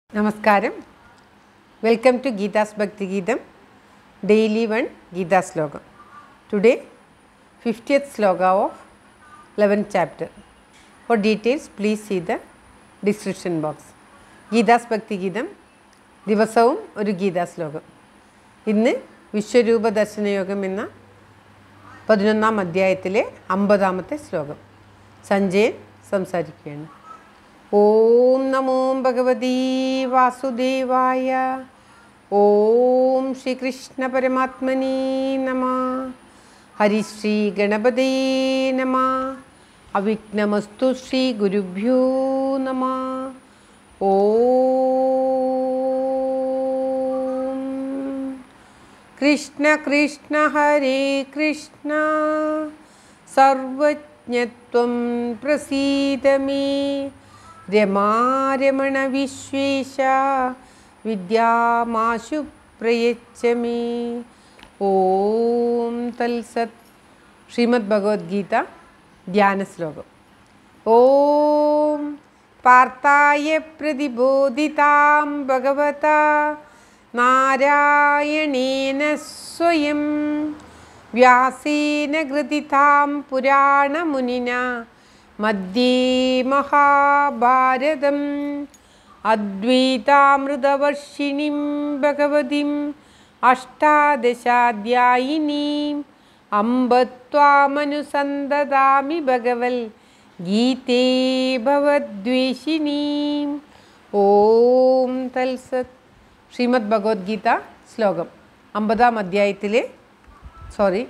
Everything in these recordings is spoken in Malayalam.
നമസ്കാരം welcome to Geetha's Bhakthigeetham daily one Gita ശ്ലോകം today fiftieth shloka of eleventh chapter for details please see the description box Geetha's Bhakthigeetham ദിവസവും ഒരു ഗീതാ ശ്ലോകം ഇന്ന് വിശ്വരൂപ ദർശനയോഗം എന്ന പതിനൊന്നാം അധ്യായത്തിലെ അമ്പതാമത്തെ ശ്ലോകം സഞ്ജയൻ സംസാരിക്കുകയാണ് ഓം നമോ ഭഗവതി വാസുദേവായ ഓം ശ്രീകൃഷ്ണ പരമാത്മനി നമ ഹരിശ്രീ ഗണപതേ നമ അവിഘ്നമസ്തു ശ്രീ ഗുരുഭ്യോ നമ ഓം കൃഷ്ണ കൃഷ്ണ ഹരേ കൃഷ്ണ സർവജ്ഞത്വം പ്രസീദ മേ രമാരമണ വിശ്വേശ വിദ്യാമാശു പ്രയച്ഛ മേ ഓം തൽസത് ശ്രീമദ് ഭഗവത്ഗീത ധ്യാന ശ്ലോകം ഓം പാർത്ഥായ പ്രതിബോധിതാം ഭഗവത നാരായണേന സ്വയം വ്യാസേന ഘൃതിതാം പുരാണമുനിന മധ്യേ മഹാഭാരതം അദ്വൈതാമൃതവർഷിണിം ഭഗവതിം അഷ്ടാദശാധ്യായിനീം അമ്പത്വാമനുസന്തതാമി ഭഗവൽ ഗീതേ ഭവദ്വേഷിണീം ഓം തൽസത് ശ്രീമദ് ഭഗവത്ഗീത ശ്ലോകം അമ്പതാം അധ്യായത്തിലെ സോറി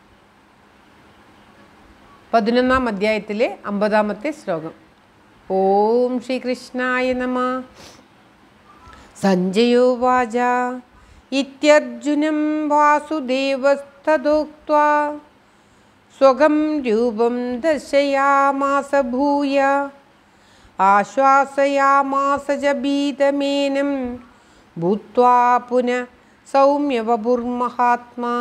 പതിനൊന്നാം അധ്യായത്തിലെ അമ്പതാമത്തെ ശ്ലോകം ഓം ശ്രീകൃഷ്ണായ നമ സഞ്ജയോ വാച ഇത്യർജുനം വാസുദേവസ്തദോക്ത്വാ സ്വകം രൂപം ദർശയാമാസ ഭൂയ ആശ്വാസയാമാസ ച ഭീതമേനം ഭൂത്വാ പുന സൗമ്യവപുർമഹാത്മാ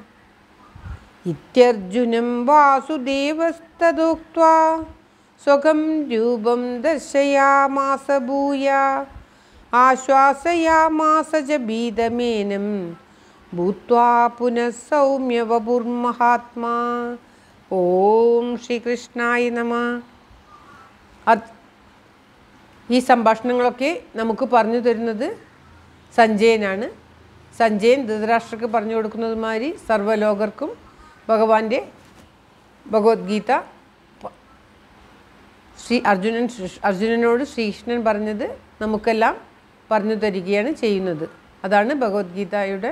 ഇത്യർജുനം വാസുദേവസ്തദോക്ത്വാ സ്വകം രൂപം ദർശയാമാസ ഭൂയ ആശ്വാസയാമാസ ച ഭീതമേനം ഭൂത്വാ പുനഃ സൗമ്യവപുർമഹാത്മാ ഓം ശ്രീകൃഷ്ണായ നമ അത് ഈ സംഭാഷണങ്ങളൊക്കെ നമുക്ക് പറഞ്ഞു തരുന്നത് സഞ്ജയനാണ് സഞ്ജയൻ ധൃതരാഷ്ട്രക്ക് പറഞ്ഞു കൊടുക്കുന്നത് മാതിരി സർവ്വലോകർക്കും ഭഗവാന്റെ ഭഗവത്ഗീത പ- ശ്രീ അർജുനൻ ശ്രീ- അർജുനനോട് ശ്രീകൃഷ്ണൻ പറഞ്ഞത് നമുക്കെല്ലാം പറഞ്ഞു തരികയാണ് ചെയ്യുന്നത് അതാണ് ഭഗവത്ഗീതയുടെ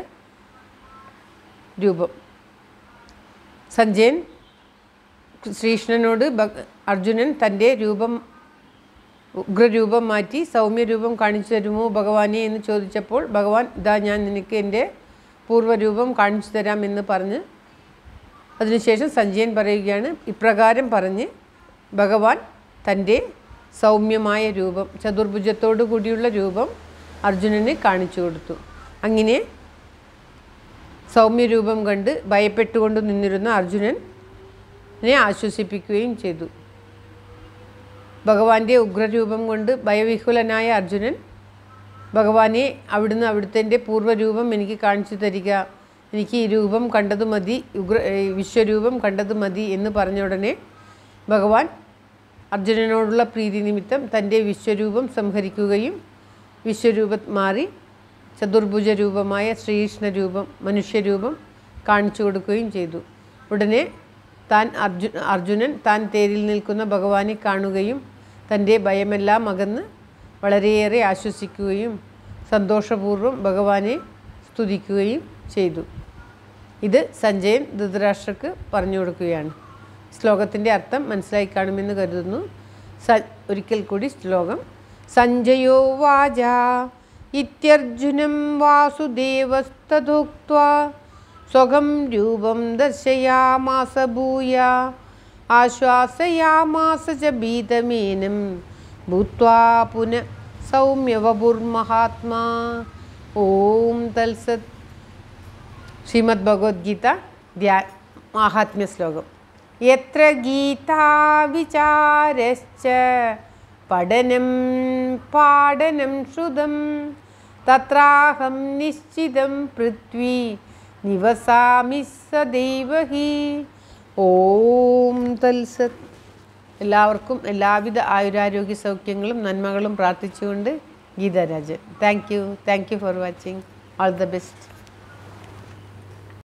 രൂപം സഞ്ജയൻ ശ്രീകൃഷ്ണനോട് ഭഗ- അർജുനൻ തൻ്റെ രൂപം ഉഗ്രരൂപം മാറ്റി സൗമ്യരൂപം കാണിച്ചു തരുമോ ഭഗവാനെ എന്ന് ചോദിച്ചപ്പോൾ ഭഗവാൻ ഇതാ ഞാൻ നിനക്ക് എൻ്റെ പൂർവ്വരൂപം കാണിച്ചു തരാം എന്ന് പറഞ്ഞ് അതിനുശേഷം സഞ്ജയൻ പറയുകയാണ് ഇപ്രകാരം പറഞ്ഞ് ഭഗവാൻ തൻ്റെ സൗമ്യമായ രൂപം ചതുർഭുജത്തോടു കൂടിയുള്ള രൂപം അർജുനന് കാണിച്ചു കൊടുത്തു അങ്ങനെ സൗമ്യരൂപം കണ്ട് ഭയപ്പെട്ടുകൊണ്ട് നിന്നിരുന്ന അർജുനനെ ആശ്വസിപ്പിക്കുകയും ചെയ്തു ഭഗവാന്റെ ഉഗ്രരൂപം കൊണ്ട് ഭയവിഹുലനായ അർജുനൻ ഭഗവാനെ അവിടുന്ന് അവിടുത്തെ പൂർവ്വരൂപം എനിക്ക് കാണിച്ചു തരിക എനിക്ക് ഈ രൂപം കണ്ടത് മതി ഉഗ്ര ഏ, വിശ്വരൂപം കണ്ടത് മതി എന്ന് പറഞ്ഞ ഉടനെ ഭഗവാൻ അർജുനനോടുള്ള പ്രീതി നിമിത്തം തൻ്റെ വിശ്വരൂപം സംഹരിക്കുകയും വിശ്വരൂപം മാറി ചതുർഭുജ രൂപമായ ശ്രീകൃഷ്ണ രൂപം മനുഷ്യരൂപം കാണിച്ചു കൊടുക്കുകയും ചെയ്തു ഉടനെ താൻ അർജു അർജുനൻ താൻ തേരിൽ നിൽക്കുന്ന ഭഗവാനെ കാണുകയും തൻ്റെ ഭയമെല്ലാം അകന്ന് വളരെയേറെ ആശ്വസിക്കുകയും സന്തോഷപൂർവ്വം ഭഗവാനെ സ്തുതിക്കുകയും ചെയ്തു ഇത് സഞ്ജയൻ ധൃതരാഷ്ട്രക്ക് പറഞ്ഞു കൊടുക്കുകയാണ് ശ്ലോകത്തിൻ്റെ അർത്ഥം മനസ്സിലായി കാണുമെന്ന് കരുതുന്നു സ ഒരിക്കൽ കൂടി ശ്ലോകം സഞ്ജയോ വാച ഇത്യർജുനം വാസുദേവസ്തദോക്ത്വാ സ്വകം രൂപം ദർശയാമാസ ഭൂയ ആശ്വാസയാമാസ ച ഭീതമേനം ഭൂത്വാ പുന സൗമ്യവപുർമഹാത്മാ ഓം തൽസത് ശ്രീമദ് ഭഗവത്ഗീത ധ്യാ മാഹാത്മ്യ ശ്ലോകം യത്ര ഗീതാ വിചാരശ്ച പഠനം പാടനം ശ്രുതം തത്രാഹം നിശ്ചിതം പൃഥ്വി നിവസാമി സദൈവ ഹി ഓം തൽസത് എല്ലാവർക്കും എല്ലാവിധ ആയുരാരോഗ്യ സൗഖ്യങ്ങളും നന്മകളും പ്രാർത്ഥിച്ചുകൊണ്ട് Geetharajan thank you thank you for watching all the best